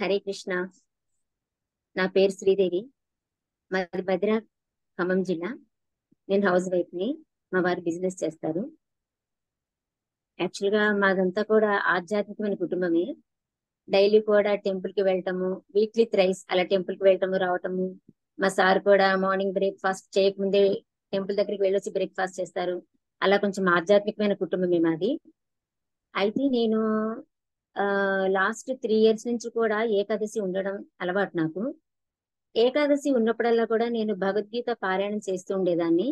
హరే కృష్ణ నా పేరు శ్రీదేవి మాది భద్ర ఖమ్మం జిల్లా నేను హౌస్ వైఫ్ ని మా వారు బిజినెస్ చేస్తారు యాక్చువల్ గా మాదంతా కూడా ఆధ్యాత్మికమైన కుటుంబమే డైలీ కూడా టెంపుల్ కి వెళ్ళటము వీక్లీ థ్రైస్ అలా టెంపుల్ కి వెళ్ళటము రావటము మా సార్ కూడా మార్నింగ్ బ్రేక్ఫాస్ట్ చేయకముందే టెంపుల్ దగ్గరికి వెళ్ళొచ్చి బ్రేక్ఫాస్ట్ చేస్తారు అలా కొంచెం ఆధ్యాత్మికమైన కుటుంబమే మాది అయితే నేను లాస్ట్ త్రీ ఇయర్స్ నుంచి కూడా ఏకాదశి ఉండడం అలవాటు నాకు ఏకాదశి ఉన్నప్పుడల్లా కూడా నేను భగవద్గీత పారాయణం చేస్తూ ఉండేదాన్ని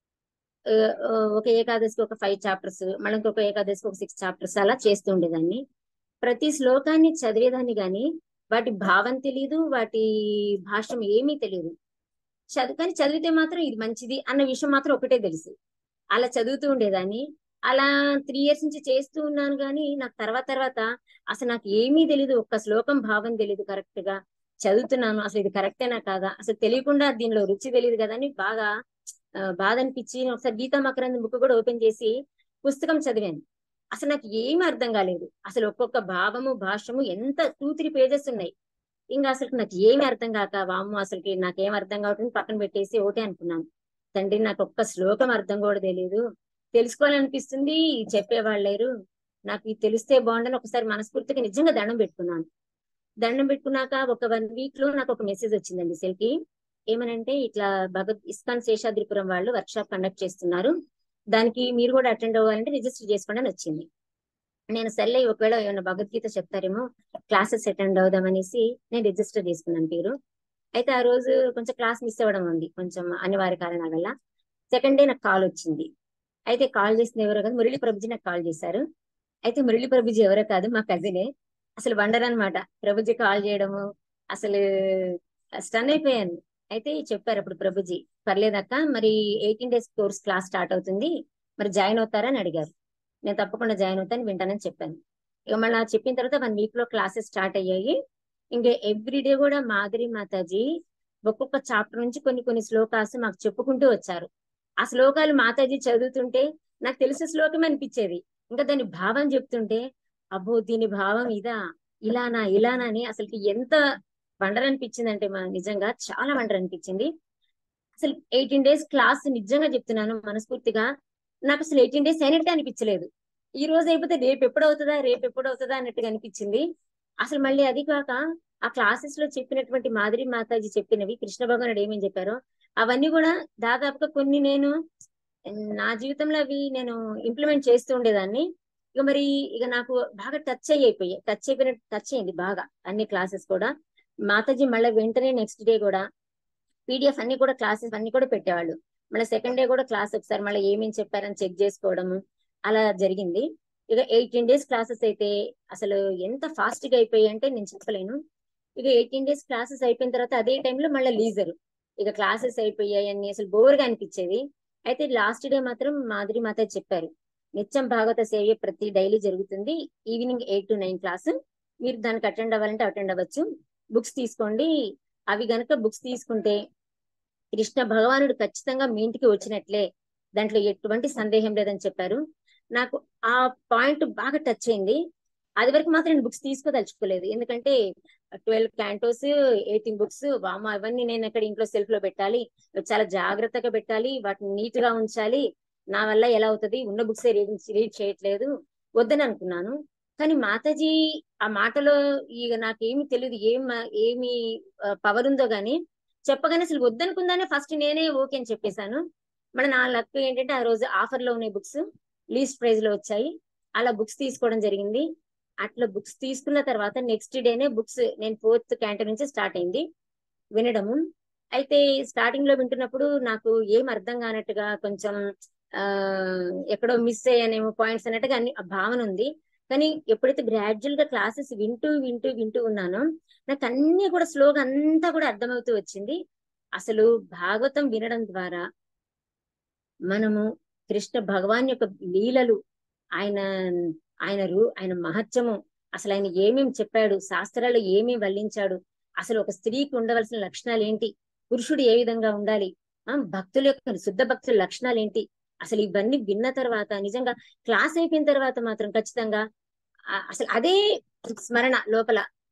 ఆ, ఆ, ఒక ఏకాదశికి ఒక ఫైవ్ చాప్టర్స్ మళ్ళీ ఇంకొక ఏకాదశికి ఒక సిక్స్ చాప్టర్స్ అలా చేస్తూ ఉండేదాన్ని ప్రతి శ్లోకాన్ని చదివేదాన్ని గాని వాటి భావం తెలియదు వాటి భాష్యం ఏమీ తెలియదు చదువు కానీ చదివితే మాత్రం ఇది మంచిది అన్న విషయం మాత్రం ఒకటే తెలుసు అలా చదువుతూ ఉండేదాన్ని అలా త్రీ ఇయర్స్ నుంచి చేస్తూ ఉన్నాను కానీ నాకు తర్వాత తర్వాత అసలు నాకు ఏమీ తెలియదు ఒక్క శ్లోకం భావం తెలియదు కరెక్ట్ గా చదువుతున్నాను అసలు ఇది కరెక్టేనా కాదా అసలు తెలియకుండా దీనిలో రుచి తెలియదు కదా అని బాగా ఆ, బాధ అనిపించి నేను ఒకసారి గీతా మకరంద బుక్ కూడా ఓపెన్ చేసి పుస్తకం చదివాను అసలు నాకు ఏమీ అర్థం కాలేదు అసలు ఒక్కొక్క భావము భాషము ఎంత టూ త్రీ పేజెస్ ఉన్నాయి ఇంకా అసలు నాకు ఏమీ అర్థం కాక వాము అసలుకి నాకేం అర్థం కావట్లేదు పక్కన పెట్టేసి ఒకటే అనుకున్నాను తండ్రి నాకు ఒక్క శ్లోకం అర్థం కూడా తెలియదు తెలుసుకోవాలనిపిస్తుంది చెప్పేవాళ్ళు లేరు నాకు ఇది తెలిస్తే బాగుండని ఒకసారి మనస్ఫూర్తిగా నిజంగా దండం పెట్టుకున్నాను దండం పెట్టుకున్నాక ఒక వన్ వీక్ లో నాకు ఒక మెసేజ్ వచ్చిందండి సెల్కి ఏమనంటే ఇట్లా భగవద్ ఇస్కాన్ శేషాద్రిపురం వాళ్ళు వర్క్ షాప్ కండక్ట్ చేస్తున్నారు దానికి మీరు కూడా అటెండ్ అవ్వాలంటే రిజిస్టర్ చేసుకోండి అని వచ్చింది నేను సర్లే ఒకవేళ ఏమైనా భగవద్గీత చెప్తారేమో క్లాసెస్ అటెండ్ అవుదామనేసి నేను రిజిస్టర్ చేసుకున్నాను పేరు అయితే ఆ రోజు కొంచెం క్లాస్ మిస్ అవ్వడం ఉంది కొంచెం అనివార్య కారణాల వల్ల సెకండ్ డే నాకు కాల్ వచ్చింది అయితే కాల్ చేసింది ఎవరో కాదు మురళి ప్రభుజీ నాకు కాల్ చేశారు అయితే మురళి ప్రభుజీ ఎవరో కాదు మా కజినే అసలు వండర్ అనమాట ప్రభుజీ కాల్ చేయడము అసలు స్టన్ అయిపోయాను అయితే చెప్పారు అప్పుడు ప్రభుజీ పర్లేదక్క మరి eighteen days course class start అవుతుంది మరి జాయిన్ అవుతారని అడిగారు నేను తప్పకుండా జాయిన్ అవుతాను వింటానని చెప్పాను ఇక మళ్ళీ చెప్పిన తర్వాత వన్ వీక్ లో క్లాసెస్ స్టార్ట్ అయ్యాయి ఇంకా ఎవ్రీడే కూడా మాధురి మాతాజీ ఒక్కొక్క చాప్టర్ నుంచి కొన్ని కొన్ని శ్లోకాస్ మాకు చెప్పుకుంటూ వచ్చారు ఆ శ్లోకాలు మాతాజీ చదువుతుంటే నాకు తెలిసిన శ్లోకం అనిపించేది ఇంకా దాని భావం చెప్తుంటే అబ్బో దీని భావం ఇదా ఇలానా ఇలానా అని అసలుకి ఎంత వండర్ అనిపించింది అంటే మా నిజంగా చాలా వండర్ అనిపించింది అసలు ఎయిటీన్ డేస్ క్లాస్ నిజంగా చెప్తున్నాను మనస్ఫూర్తిగా నాకు అసలు ఎయిటీన్ డేస్ అయినట్టే అనిపించలేదు ఈ రోజు అయిపోతే రేపు ఎప్పుడు అవుతుందా రేపు ఎప్పుడు అవుతుందా అన్నట్టుగా అనిపించింది అసలు మళ్ళీ అది కాక ఆ క్లాసెస్ లో చెప్పినటువంటి మాదిరి మాతాజీ చెప్పినవి కృష్ణ భగవానుడు ఏమేమి చెప్పారో అవన్నీ కూడా దాదాపుగా కొన్ని నేను నా జీవితంలో అవి నేను ఇంప్లిమెంట్ చేస్తూ ఉండేదాన్ని ఇక మరి ఇక నాకు బాగా టచ్ అయిపోయాయి టచ్ అయిపోయిన టచ్ అయింది బాగా అన్ని క్లాసెస్ కూడా మాతాజీ మళ్ళీ వెంటనే నెక్స్ట్ డే కూడా పీడిఎఫ్ అన్ని కూడా క్లాసెస్ అన్ని కూడా పెట్టేవాళ్ళు మళ్ళీ సెకండ్ డే కూడా క్లాస్ ఒకసారి మళ్ళీ ఏమేమి చెప్పారని చెక్ చేసుకోవడము అలా జరిగింది ఇక ఎయిటీన్ డేస్ క్లాసెస్ అయితే అసలు ఎంత ఫాస్ట్ గా అయిపోయాయి అంటే నేను చెప్పలేను ఇక ఎయిటీన్ డేస్ క్లాసెస్ అయిపోయిన తర్వాత అదే టైంలో మళ్ళీ లీజర్ ఇక క్లాసెస్ అయిపోయాయి అని అసలు బోర్ గా అనిపించేది అయితే లాస్ట్ డే మాత్రం మాధురి మాత చెప్పారు నిత్యం భాగవత సేవ ప్రతి డైలీ జరుగుతుంది evening eight to nine class మీరు దానికి అటెండ్ అవ్వాలంటే అటెండ్ అవ్వచ్చు బుక్స్ తీసుకోండి అవి గనక బుక్స్ తీసుకుంటే కృష్ణ భగవానుడు ఖచ్చితంగా మీ ఇంటికి వచ్చినట్లే దాంట్లో ఎటువంటి సందేహం లేదని చెప్పారు నాకు ఆ పాయింట్ బాగా టచ్ అయింది అది వరకు మాత్రం నేను బుక్స్ తీసుకోదలుచుకోలేదు ఎందుకంటే ట్వెల్వ్ క్యాంటోస్ ఎయిటీన్ బుక్స్ వామ అవన్నీ నేను అక్కడ ఇంట్లో సెల్ఫ్ లో పెట్టాలి చాలా జాగ్రత్తగా పెట్టాలి వాటిని నీట్ గా ఉంచాలి నా వల్ల ఎలా అవుతుంది ఉన్న బుక్స్ రీడ్ రీడ్ చేయట్లేదు వద్దని అనుకున్నాను కానీ మాతాజీ ఆ మాటలో ఇక నాకేమి తెలియదు ఏం ఏమి పవర్ ఉందో గానీ చెప్పగానే అసలు వద్దనుకుందానే ఫస్ట్ నేనే ఓకే అని చెప్పేశాను మన నా లక్ ఏంటంటే ఆ రోజు ఆఫర్ లో ఉన్నాయి బుక్స్ లీస్ట్ ప్రైజ్ లో వచ్చాయి అలా బుక్స్ తీసుకోవడం జరిగింది అట్లా బుక్స్ తీసుకున్న తర్వాత నెక్స్ట్ డేనే బుక్స్ నేను ఫోర్త్ క్యాంటీన్ నుంచి స్టార్ట్ అయింది వినడము అయితే స్టార్టింగ్ లో వింటున్నప్పుడు నాకు ఏం అర్థం కానట్టుగా కొంచెం ఆ ఎక్కడో మిస్ అయ్యానేమో పాయింట్స్ అన్నట్టుగా అన్ని ఆ భావన ఉంది కానీ ఎప్పుడైతే గ్రాడ్యువల్ గా క్లాసెస్ వింటూ వింటూ వింటూ ఉన్నానో నాకు అన్ని కూడా స్లోగా అంతా కూడా అర్థమవుతూ వచ్చింది అసలు భాగవతం వినడం ద్వారా మనము కృష్ణ భగవాన్ యొక్క లీలలు ఆయన ఆయన రూ ఆయన మహత్యము అసలు ఆయన ఏమేమి చెప్పాడు శాస్త్రాలు ఏమేమి వల్లించాడు అసలు ఒక స్త్రీకి ఉండవలసిన లక్షణాలు ఏంటి పురుషుడు ఏ విధంగా ఉండాలి ఆ భక్తుల యొక్క శుద్ధ భక్తుల లక్షణాలు ఏంటి అసలు ఇవన్నీ విన్న తర్వాత నిజంగా క్లాస్ అయిపోయిన తర్వాత మాత్రం ఖచ్చితంగా అసలు అదే స్మరణ లోపల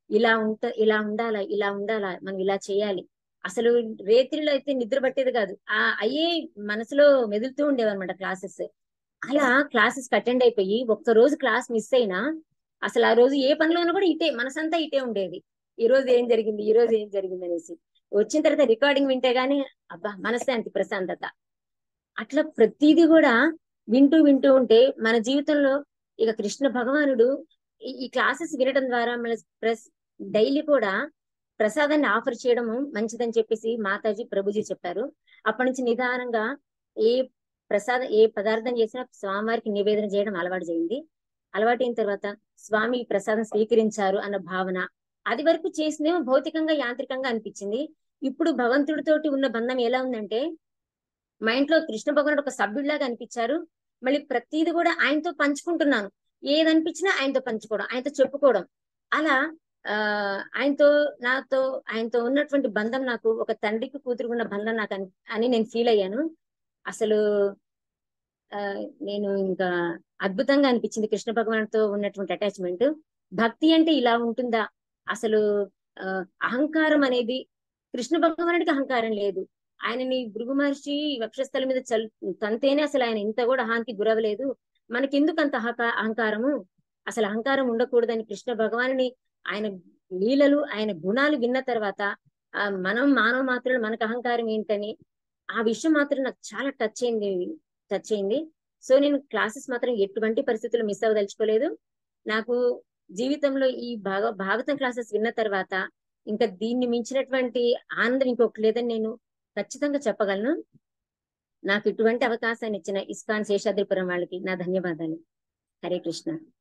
ఇలా ఉంట ఇలా ఉండాలా ఇలా ఉండాలా మనం ఇలా చేయాలి అసలు రేత్రిలో అయితే నిద్ర పట్టేది కాదు ఆ అయ్యే మనసులో మెదులుతూ ఉండేవన్నమాట క్లాసెస్ అలా క్లాసెస్ అటెండ్ అయిపోయి ఒక్క రోజు క్లాస్ మిస్ అయినా అసలు ఆ రోజు ఏ పనిలో ఉన్నా కూడా ఇటే మనసంతా ఇటే ఉండేది ఈ రోజు ఏం జరిగింది ఈ రోజు ఏం జరిగింది అనేసి వచ్చిన తర్వాత రికార్డింగ్ వింటే గానీ అబ్బా మనశ్శాంతి ప్రశాంతత అట్లా ప్రతిదీ కూడా వింటూ వింటూ ఉంటే మన జీవితంలో ఇక కృష్ణ భగవానుడు ఈ- ఈ క్లాసెస్ వినడం ద్వారా మన ప్రెస్ డైలీ కూడా ప్రసాదాన్ని ఆఫర్ చేయడము మంచిదని చెప్పేసి మాతాజీ ప్రభుజీ చెప్పారు అప్పటి నుంచి నిదానంగా ఏ ప్రసాదం ఏ పదార్థం చేసినా స్వామివారికి నివేదన చేయడం అలవాటు చేయింది అలవాటు అయిన తర్వాత స్వామి ఈ ప్రసాదం స్వీకరించారు అన్న భావన అది వరకు చేసిందేమో భౌతికంగా యాంత్రికంగా అనిపించింది ఇప్పుడు భగవంతుడితోటి ఉన్న బంధం ఎలా ఉందంటే మా ఇంట్లో కృష్ణ భగవానుడు ఒక సభ్యుడిలాగా అనిపించారు మళ్ళీ ప్రతిది కూడా ఆయనతో పంచుకుంటున్నాను ఏది అనిపించినా ఆయనతో పంచుకోవడం ఆయనతో చెప్పుకోవడం అలా ఆ ఆయనతో నాతో ఆయనతో ఉన్నటువంటి బంధం నాకు ఒక తండ్రికి కూతురు ఉన్న బంధం నాకు అని అని నేను ఫీల్ అయ్యాను అసలు ఆ నేను ఇంకా అద్భుతంగా అనిపించింది కృష్ణ భగవానుడితో ఉన్నటువంటి అటాచ్మెంట్ భక్తి అంటే ఇలా ఉంటుందా అసలు ఆ, అహంకారం అనేది కృష్ణ భగవానుడికి అహంకారం లేదు ఆయనని భృగు మహర్షి వక్షస్థలం మీద చల్ తంతేనే అసలు ఆయన ఇంత కూడా అహానికి గురవలేదు మనకెందుకు అంత అహక- అహంకారము అసలు అహంకారం ఉండకూడదని కృష్ణ భగవానుని ఆయన లీలలు ఆయన గుణాలు విన్న తర్వాత ఆ మనం మానవ మాత్రులు మనకు అహంకారం ఏంటని ఆ విషయం మాత్రం నాకు చాలా టచ్ అయింది టచ్ అయింది సో నేను క్లాసెస్ మాత్రం ఎటువంటి పరిస్థితులు మిస్ అవ్వదలుచుకోలేదు నాకు జీవితంలో ఈ భాగ భాగవతం క్లాసెస్ విన్న తర్వాత ఇంకా దీన్ని మించినటువంటి ఆనందం ఇంకొకటి లేదని నేను ఖచ్చితంగా చెప్పగలను నాకు ఇటువంటి అవకాశాన్ని ఇచ్చిన ఇస్కాన్ శేషాద్రిపురం వాళ్ళకి నా ధన్యవాదాలు హరే కృష్ణ